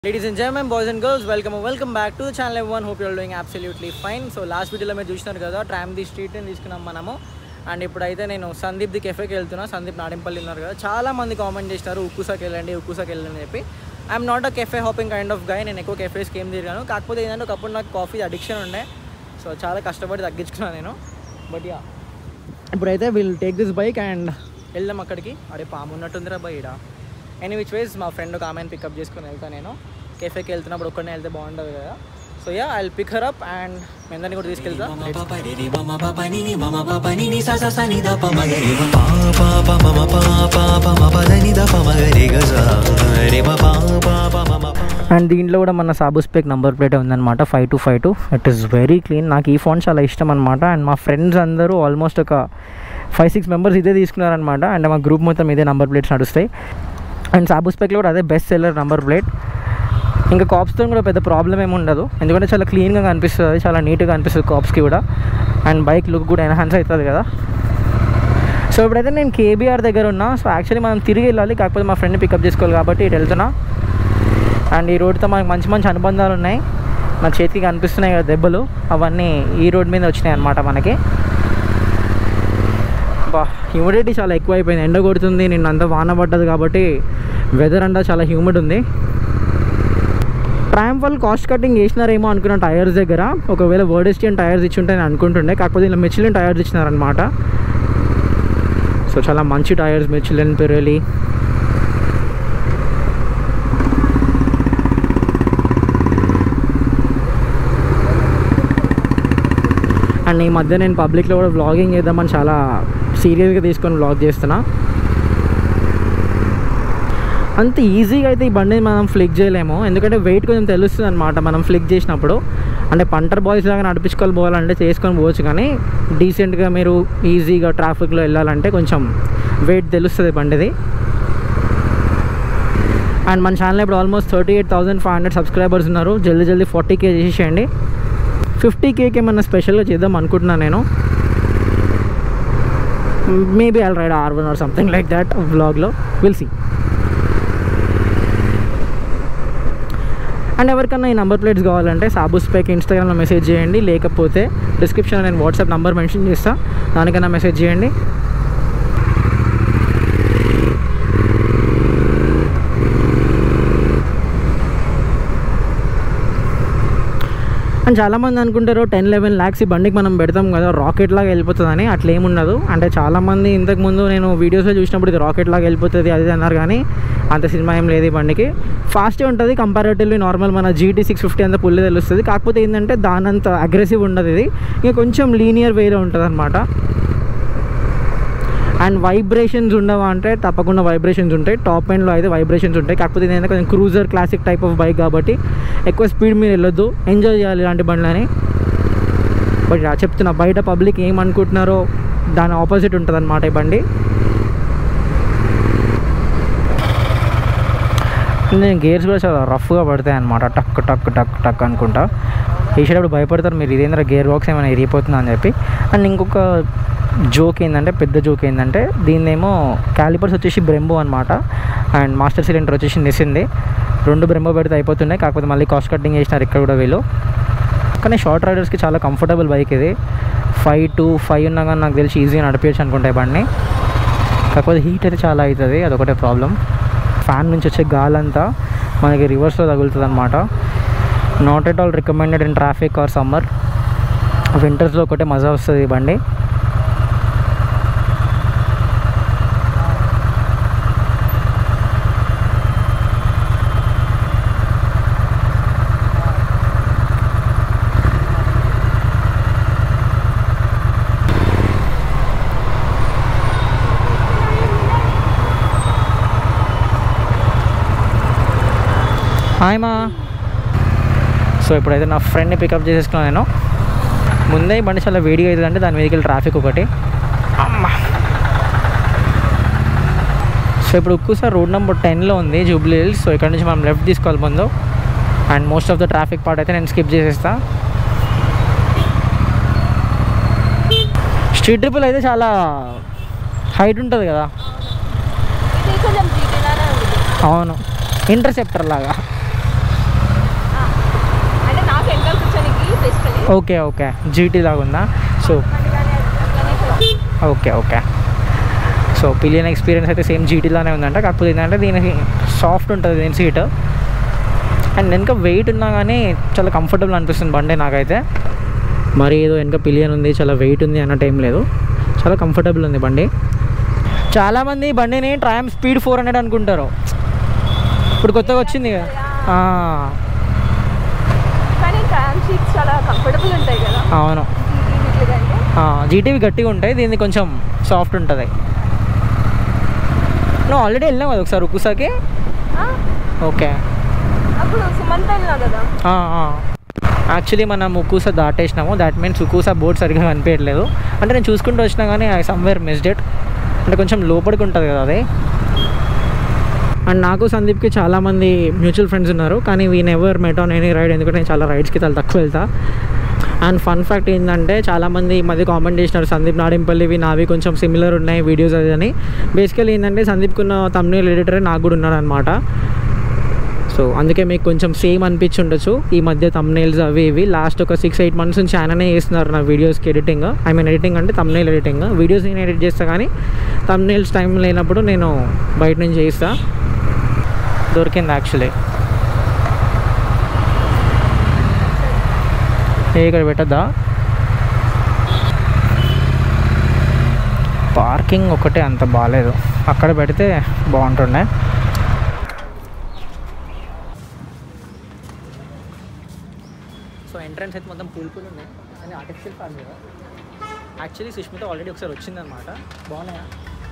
ladies and gentlemen boys and girls welcome welcome back to channel everyone hope you're doing absolutely fine so last వీడియోలో మీరు చూసినారు కదా tram the స్ట్రీట్ని తీసుకున్నాం మనము and ఇప్పుడైతే నేను సందీప్ ది కెఫేకి వెళ్తున్నా సందీప్ నాడింపల్లి ఉన్నారు కదా చాలా మంది కామెంట్ చేసినారు ఉక్కుసాకి వెళ్ళండి ఉక్కుసాకి వెళ్ళండి అని చెప్పి I'm not a cafe hopping kind of guy నేను ఎక్కువ కెఫేస్కి ఏం తిరిగాను కాకపోతే ఏంటంటే ఒకప్పుడు నాకు కాఫీ అడిక్షన్ ఉండే సో చాలా కష్టపడి తగ్గించుకున్నాను నేను బట్ యా ఇప్పుడైతే will take this bike and వెళ్దాం అక్కడికి అడే పాము ఉన్నట్టుందిరా బై ఈడ ఎనీ విచ్ వేస్ మా ఫ్రెండ్ ఒక ఆమెను పికప్ చేసుకుని వెళ్తాను నేను కెఫేకి వెళ్తున్నప్పుడు ఒక్కడనే వెళ్తే బాగుంటుంది కదా so yeah I pick her up and మీ అందరినీ కూడా తీసుకెళ్తా అండ్ దీంట్లో కూడా మన సాబుస్పేక్ నంబర్ ప్లేట్ ఉందన్నమాట five two five two it is very clean నాకు ఈ ఫోన్ చాలా ఇష్టం అనమాట అండ్ మా ఫ్రెండ్స్ అందరూ ఆల్మోస్ట్ ఒక ఫైవ్ సిక్స్ మెంబర్స్ ఇదే తీసుకున్నారనమాట అండ్ మా గ్రూప్ మొత్తం ఇదే నంబర్ ప్లేట్స్ నడుస్తాయి అండ్ సాబుస్పేక్లో కూడా అదే బెస్ట్ సెల్లర్ నంబర్ ప్లేట్ ఇంకా కాప్స్తో కూడా పెద్ద ప్రాబ్లం ఏమి ఉండదు ఎందుకంటే చాలా క్లీన్గా కనిపిస్తుంది చాలా నీట్గా అనిపిస్తుంది కాప్స్కి కూడా అండ్ బైక్ లుక్ కూడా ఎన్హాన్స్ అవుతుంది కదా సో ఇప్పుడైతే నేను కేబీఆర్ దగ్గర ఉన్నా సో యాక్చువల్లీ మనం తిరిగి వెళ్ళాలి కాకపోతే మా ఫ్రెండ్ని పికప్ చేసుకోవాలి కాబట్టి ఇటు వెళ్తున్నా అండ్ ఈ రోడ్తో మనకి మంచి మంచి అనుబంధాలు ఉన్నాయి నా చేతికి కనిపిస్తున్నాయి కదా దెబ్బలు అవన్నీ ఈ రోడ్ మీద వచ్చినాయి అనమాట మనకి బా హ్యూమిడిటీ చాలా ఎక్కువ అయిపోయింది ఎండ కొడుతుంది నిన్న అంతా వాన పడ్డది కాబట్టి వెదర్ అంతా చాలా హ్యూమిడ్ ఉంది ట్రామ్ వాళ్ళు కాస్ట్ కటింగ్ చేసినారేమో అనుకున్న టైర్స్ దగ్గర ఒకవేళ వర్డెస్టియన్ టైర్స్ ఇచ్చి ఉంటే నేను అనుకుంటుండే కాకపోతే ఇలా మిచిలిన్ టైర్స్ ఇచ్చినారనమాట సో చాలా మంచి టైర్స్ మిచిలిన్ పిరెలి అండ్ ఈ మధ్య నేను పబ్లిక్లో కూడా వ్లాగింగ్ చేద్దామని చాలా సీరియస్గా తీసుకొని వ్లాగ్ చేస్తున్నా అంత ఈజీగా అయితే ఈ బండిని మనం ఫ్లిక్ చేయలేము ఎందుకంటే వెయిట్ కొంచెం తెలుస్తుంది అనమాట మనం ఫ్లిక్ చేసినప్పుడు అంటే పంటర్ బాయ్స్ లాగా నడిపించుకొని పోవాలంటే చేసుకొని పోవచ్చు కానీ డీసెంట్గా మీరు ఈజీగా ట్రాఫిక్లో వెళ్ళాలంటే కొంచెం వెయిట్ తెలుస్తుంది బండిది అండ్ మన ఛానల్ ఇప్పుడు almost thirty eight thousand five hundred subscribers ఉన్నారు జల్దీ జల్దీ ఫార్టీ కే చేసేయండి ఫిఫ్టీ కేకి ఏమన్నా స్పెషల్గా చేద్దాం అనుకుంటున్నాను నేను maybe I'll ride R one R something like that వ్లాగ్లో విల్ సీ అండ్ ఎవరికన్నా ఈ నెంబర్ ప్లేట్స్ కావాలంటే సాబు స్పేక్ ఇన్స్టాగ్రామ్లో మెసేజ్ చేయండి లేకపోతే డిస్క్రిప్షన్లో నేను వాట్సాప్ నెంబర్ మెన్షన్ చేస్తా దానికన్నా మెసేజ్ చేయండి అండ్ చాలామంది అనుకుంటారు టెన్ లెవెన్ ల్యాక్స్ ఈ బండికి మనం పెడతాం కదా రాకెట్ లాగా వెళ్ళిపోతుందని అట్లా ఏముండదు అంటే చాలామంది ఇంతకుముందు నేను వీడియోస్లో చూసినప్పుడు ఇది రాకెట్ లాగా వెళ్ళిపోతుంది అది ఇది అన్నారు కానీ అంత సినిమా ఏం లేదు ఈ బండికి ఫాస్టే ఉంటుంది కంపారేటివ్లీ నార్మల్ మన జీటీ సిక్స్ ఫిఫ్టీ అంత పుల్లి తెలుస్తుంది కాకపోతే ఏంటంటే దాని అంత అగ్రెసివ్ ఉండదు ఇది ఇంకా కొంచెం లీనియర్ వేలో ఉంటుంది అనమాట అండ్ వైబ్రేషన్స్ ఉండవా అంటే తప్పకుండా వైబ్రేషన్స్ ఉంటాయి టాప్ ఎండ్లో అయితే వైబ్రేషన్స్ ఉంటాయి కాకపోతే ఏంటంటే కొంచెం cruiser classic type of bike కాబట్టి ఎక్కువ స్పీడ్ మీరు వెళ్ళొద్దు ఎంజాయ్ చేయాలి ఇలాంటి బండ్లని బట్ చెప్తున్నా బయట పబ్లిక్ ఏమనుకుంటున్నారో దాని ఆపోజిట్ ఉంటుంది అనమాట ఈ బండి నేను గేర్స్ కూడా చాలా రఫ్గా పడతాయి అనమాట టక్ టక్ టక్ టక్ అనుకుంటా వేసేటప్పుడు భయపడతారు మీరు ఇదేంద్ర గేర్ బాక్స్ ఏమైనా ఇరిగిపోతుందా అని చెప్పి అండ్ ఇంకొక జోక్ ఏంటంటే పెద్ద జోక్ ఏంటంటే దీన్నేమో క్యాలిపర్స్ వచ్చేసి బ్రెంబో అనమాట అండ్ మాస్టర్ సిలిండర్ వచ్చేసి నిసింది రెండు బ్రెంబో పెడితే అయిపోతున్నాయి కాకపోతే మళ్ళీ కాస్ట్ కటింగ్ చేసినారు ఇక్కడ కూడా వీళ్ళు కానీ షార్ట్ రైడర్స్కి చాలా కంఫర్టబుల్ బైక్ ఇది ఫైవ్ టు ఫైవ్ ఉన్నా కానీ నాకు తెలిసి ఈజీగా నడిపించచ్చు అనుకుంటే బండిని కాకపోతే హీట్ అయితే చాలా అవుతుంది అదొకటే ప్రాబ్లం ఫ్యాన్ నుంచి వచ్చే గాలంతా మనకి రివర్స్లో తగులుతుంది అనమాట not at all recommended in traffic or summer వింటర్స్లో ఒకటే మజా వస్తుంది ఈ బండి హాయ్ మా సో ఇప్పుడైతే నా ఫ్రెండ్ని పికప్ చేసేసుకున్నాను నేను ముందే ఈ బండి చాలా వేడిగా అవుతుంది అంటే దాని మీదకి వెళ్ళి ట్రాఫిక్ ఒకటి అమ్మా సో ఇప్పుడు ఉక్కుసా రోడ్ నెంబర్ టెన్లో ఉంది జూబ్లీ హిల్స్ సో ఇక్కడ నుంచి మనం లెఫ్ట్ తీసుకోవాలి ముందు and most of the traffic part అయితే నేను స్కిప్ చేసేస్తా స్ట్రీట్ ట్రిపుల్ అయితే చాలా హైట్ ఉంటుంది కదా ఇది కొంచెం జీటీలానే ఉంది అవును ఇంటర్సెప్టర్ లాగా ఓకే ఓకే జీటీ లాగా ఉందా so okay okay so pillion experience అయితే సేమ్ జీటీలానే ఉందంట కాకపోతే ఏంటంటే దీనికి సాఫ్ట్ ఉంటుంది దీని సీట్ అండ్ వెనక వెయిట్ ఉన్నా కానీ చాలా కంఫర్టబుల్ అనిపిస్తుంది బండి నాకైతే మరి ఏదో వెనక పిలియన్ ఉంది చాలా వెయిట్ ఉంది అన్న టైం లేదు చాలా కంఫర్టబుల్ ఉంది బండి చాలామంది ఈ బండిని ట్రామ్ స్పీడ్ ఫోర్ హండ్రెడ్ అనుకుంటారు ఇప్పుడు కొత్తగా వచ్చింది కదా ఆ, కానీ ట్రామ్ సీట్స్ చాలా కంఫర్టబుల్ ఉంటాయి కదా అవును జీటీ కంటే జీటీవి గట్టిగా ఉంటాయి దీన్ని కొంచెం సాఫ్ట్ ఉంటుంది నువ్వు ఆల్రెడీ వెళ్ళినావు కదా ఒకసారి ఉక్కుసాకి ఆ, ఓకే అప్పుడు సుమంత్ వెళ్ళినా కదా యాక్చువల్లీ మనం ఉక్కుస దాటేసినాము దాట్ మీన్స్ ఉక్కుస బోర్డ్ సరిగ్గా కనిపించట్లేదు అంటే నేను చూసుకుంటూ వచ్చినా కానీ ఐ సమ్వేర్ మిస్డ్ ఇట్ అంటే కొంచెం లోపలికి ఉంటుంది కదా అది అండ్ నాకు సందీప్కి చాలామంది మ్యూచువల్ ఫ్రెండ్స్ ఉన్నారు కానీ we never met on any ride ఎందుకంటే నేను చాలా రైడ్స్కి చాలా తక్కువ వెళ్తా అండ్ ఫన్ ఫ్యాక్ట్ ఏంటంటే చాలామంది ఈ మధ్య కామెంట్ చేసినారు సందీప్ నాడింపల్లివి నావి కొంచెం సిమిలర్ ఉన్నాయి వీడియోస్ అది అని బేసికలీ ఏంటంటే సందీప్కున్న తమ్నేల్ ఎడిటరే నాకు కూడా ఉన్నాడు అనమాట సో అందుకే మీకు కొంచెం సేమ్ అనిపించి ఉండొచ్చు ఈ మధ్య తమ్నేల్స్ అవి ఇవి లాస్ట్ ఒక సిక్స్ ఎయిట్ మంత్స్ నుంచి ఆయననే చేస్తున్నారు నా వీడియోస్కి ఎడిటింగ్ ఐ మీన్ ఎడిటింగ్ అంటే తమ్నేల్ ఎడిటింగ్ వీడియోస్ నేను ఎడిట్ చేస్తా కానీ తమ్నేల్స్ టైం లేనప్పుడు నేను బయట నుంచి చేస్తా దొరికింది యాక్చువల్లీ ఏ ఇక్కడ పెట్టద్దా పార్కింగ్ ఒకటే అంత బాగాలేదు అక్కడ పెడితే బాగుంటుండే సో ఎంట్రన్స్ అయితే మొత్తం పూల్ పూల్ ఉన్నాయి కానీ ఆర్టిఫిషియల్ ఫాల్ కదా యాక్చువల్లీ సుష్మిత ఆల్రెడీ ఒకసారి వచ్చిందనమాట బాగున్నాయా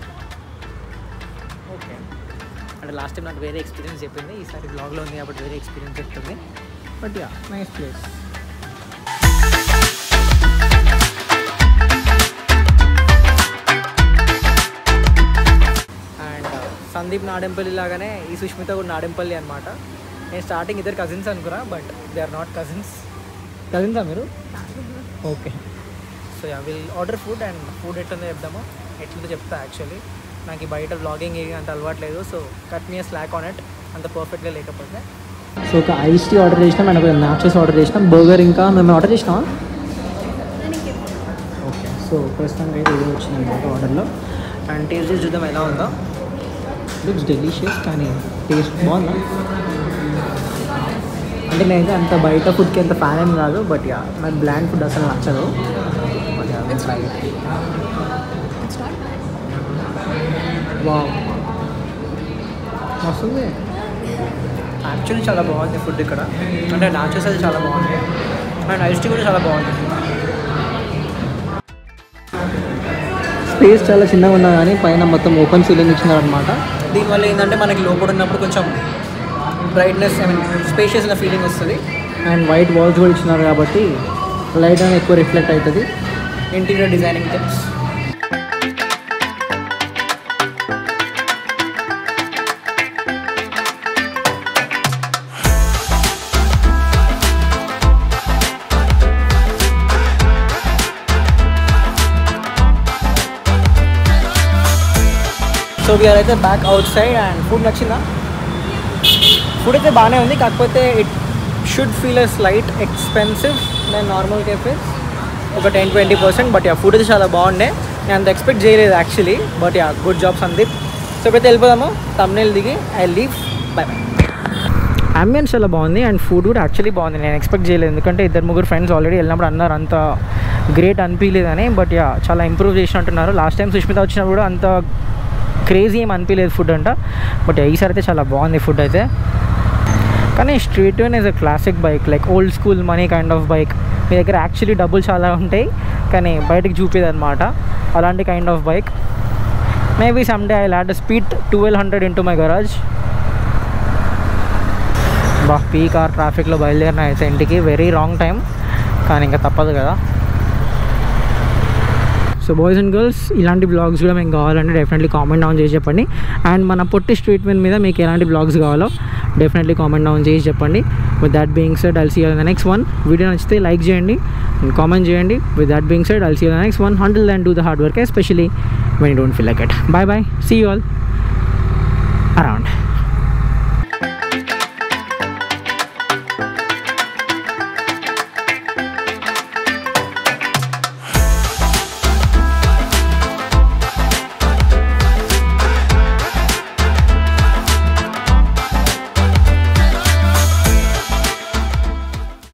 ఓకే అంటే లాస్ట్ టైం నాకు వేరే ఎక్స్పీరియన్స్ చెప్పింది ఈసారి బ్లాగ్లో ఉంది కాబట్టి వేరే ఎక్స్పీరియన్స్ చెప్తుంది but yeah nice place and Sandeep Nadempalli లాగానే ఈ సుష్మిత కూడా నాడెంపల్లి అనమాట నేను స్టార్టింగ్ ఇద్దరు కజిన్స్ అనుకున్నా but they are not cousins కజిన్సా మీరు okay so yeah will order food and food ఎట్లుందో చెప్దాము ఎట్లుందో చెప్తా యాక్చువల్లీ నాకు ఈ బయట బ్లాగింగ్ ఏమి అంత అలవాట్లేదు so cut me slack on it అంత పర్ఫెక్ట్గా లేకపోతే సో ఒక ఐస్ టీ ఆర్డర్ చేసినాం అండ్ ఒక నాచోస్ ఆర్డర్ చేసినాం బర్గర్ ఇంకా మేము ఆర్డర్ చేసినామా ఓకే సో ప్రస్తుతానికి అయితే ఇది వచ్చింది అనమాట ఆర్డర్లో అండ్ టేస్ట్ చేసి చూద్దాం ఎలా ఉందో లుక్స్ డెలిషియస్ కానీ టేస్ట్ బాగుందా అంటే నేనైతే అంత బయట ఫుడ్కి అంత ఫ్యాన్ ఏం కాదు బట్ యా నాకు బ్లాండ్ ఫుడ్ అసలు నచ్చదు బట్ యా ట్రై వావ్ వస్తుంది యాక్చువల్లీ చాలా బాగుంది ఫుడ్ ఇక్కడ అంటే నాచోస్ అది చాలా బాగుంది అండ్ ఐస్ టీ కూడా చాలా బాగుంది స్పేస్ చాలా చిన్నగా ఉన్నా కానీ పైన మొత్తం ఓపెన్ సీలింగ్ ఇచ్చినారనమాట దీనివల్ల ఏంటంటే మనకి లోపల ఉన్నప్పుడు కొంచెం బ్రైట్నెస్ ఐ మీన్ స్పేషియస్ అనే ఫీలింగ్ వస్తుంది అండ్ వైట్ వాల్స్ కూడా ఇచ్చినారు కాబట్టి లైట్ అనేది ఎక్కువ రిఫ్లెక్ట్ అవుతుంది interior designing tips so we're అయితే back outside and food నచ్చిందా ఫుడ్ అయితే బాగానే ఉంది కాకపోతే it should feel a slight expensive then normal cafes ఒక ten twenty percent but yeah food అయితే చాలా బాగుండే నేను అంత ఎక్స్పెక్ట్ చేయలేదు actually but yeah good job Sandeep so ఇప్పుడైతే వెళ్ళిపోదాము తమ్నేల్ దిగి I leave bye bye ambience చాలా బాగుంది అండ్ ఫుడ్ కూడా యాక్చువల్లీ బాగుంది నేను ఎక్స్పెక్ట్ చేయలేదు ఎందుకంటే ఇద్దరు ముగ్గురు ఫ్రెండ్స్ ఆల్రెడీ వెళ్ళినప్పుడు అన్నారు అంత గ్రేట్ అనిపించలేదని బట్ యా చాలా ఇంప్రూవ్ చేసినట్టున్నారు లాస్ట్ టైం సుష్మిత వచ్చినప్పుడు కూడా అంత క్రేజీ ఏం అనిపించలేదు ఫుడ్ అంట బట్ ఈసారి అయితే చాలా బాగుంది ఫుడ్ అయితే కానీ street one is a classic bike like old school money kind of bike మీ దగ్గర యాక్చువల్లీ డబ్బులు చాలా ఉంటాయి కానీ బయటకు చూపేది అనమాట అలాంటి kind of bike maybe some day I add speed twelve hundred into my garage బా పీ కార్ ట్రాఫిక్లో బయలుదేరిన అయితే ఇంటికి వెరీ రాంగ్ టైం కానీ ఇంకా తప్పదు కదా సో బాయ్స్ అండ్ గర్ల్స్ ఇలాంటి బ్లాగ్స్ కూడా మీకు కావాలంటే డెఫినెట్లీ కామెంట్ డౌన్ చేసి చెప్పండి అండ్ మన పొట్టి ట్రీట్మెంట్ మీద మీకు ఎలాంటి బ్లాగ్స్ కావాలో డెఫినెట్లీ కామెంట్ డౌన్ చేసి చెప్పండి with that being said I'll see the next one video నచ్చితే లైక్ చేయండి కామెంట్ చేయండి with that being said I'll see the next one hundred then do the hard work especially when you don't feel like it bye bye see you all around